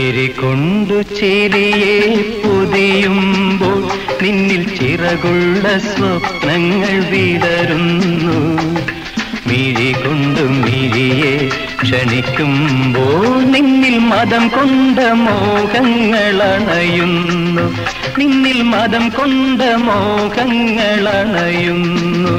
ചിരി കൊണ്ടു ചിരിയെ പൊതിയുമ്പോൾ നിന്നിൽ ചിറകുള്ള സ്വപ്നങ്ങൾ വിടരുന്നു മിഴി കൊണ്ടു മിഴിയെ ക്ഷണിക്കുമ്പോൾ നിന്നിൽ മതം കൊണ്ട മോഹങ്ങൾ അണയുന്നു നിന്നിൽ മതം കൊണ്ട മോഹങ്ങൾ അണയുന്നു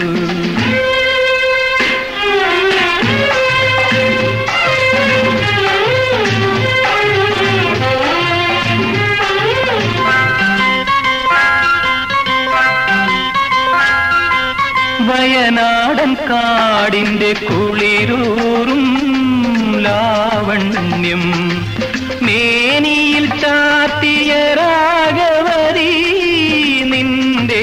വയനാടൻ കാടിന്റെ കുളിരൂറും ലാവണ്യം മേനിയിൽ ചാത്തിയ രാഗവതി നിന്റെ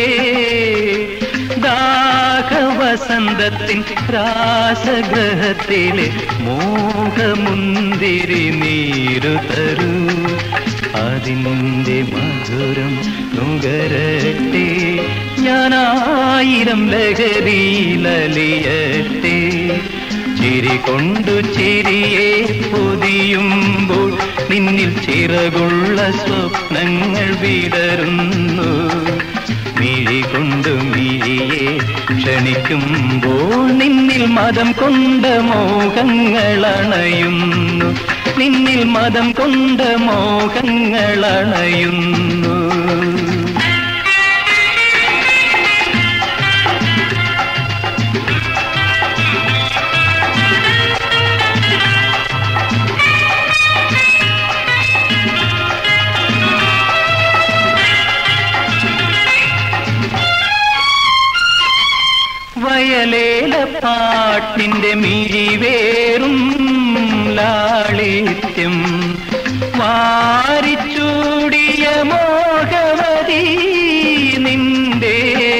ദാഹവസന്തത്തിൻ രാസഗ്രഹത്തിലെ മോഹമുന്തിരി നീരു തരൂ അതിൻ്റെ മധുരം നുകരട്ടെ ഞാനായിരം ലഹരിയിലലിയട്ടെ ചിരി കൊണ്ടു ചിരിയെ പൊതിയുമ്പോൾ നിന്നിൽ ചിറകുള്ള സ്വപ്നങ്ങൾ വിടരുന്നു മിഴി കൊണ്ടു മിഴിയെ ക്ഷണിക്കുമ്പോൾ നിന്നിൽ മതം കൊണ്ട മോഹങ്ങൾ അണയുന്നു നിന്നിൽ മതം കൊണ്ട മോഹങ്ങൾ അണയുന്നു വയലേല പാട്ടിന്റെ മിഴിവേറും ലാളിത്യം വാരിച്ചൂടിയ മോഹവതി നിന്റെ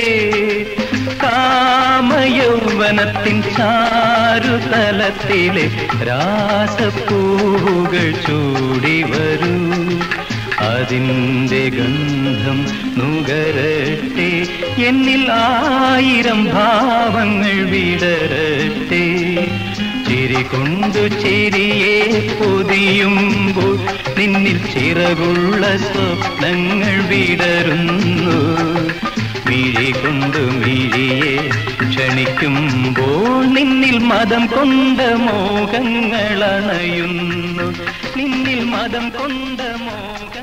കാമയൗവനത്തിൻ ചാരുതലത്തിലെ രാസപ്പൂവുകൾ ചൂടി വരൂ അതിൻ്റെ ഗന്ധം നുകരട്ടെ എന്നിൽ ആയിരം ഭാവങ്ങൾ വിടരട്ടെ ചിരി കൊണ്ടു ചിരിയെ പൊതിയുമ്പോൾ നിന്നിൽ ചിറകുള്ള സ്വപ്നങ്ങൾ വിടരുന്നു മിഴി കൊണ്ടു മിഴിയെ ക്ഷണിക്കുമ്പോൾ നിന്നിൽ മതം കൊണ്ട മോഹങ്ങൾ അണയുന്നു നിന്നിൽ മതം കൊണ്ട മോഹ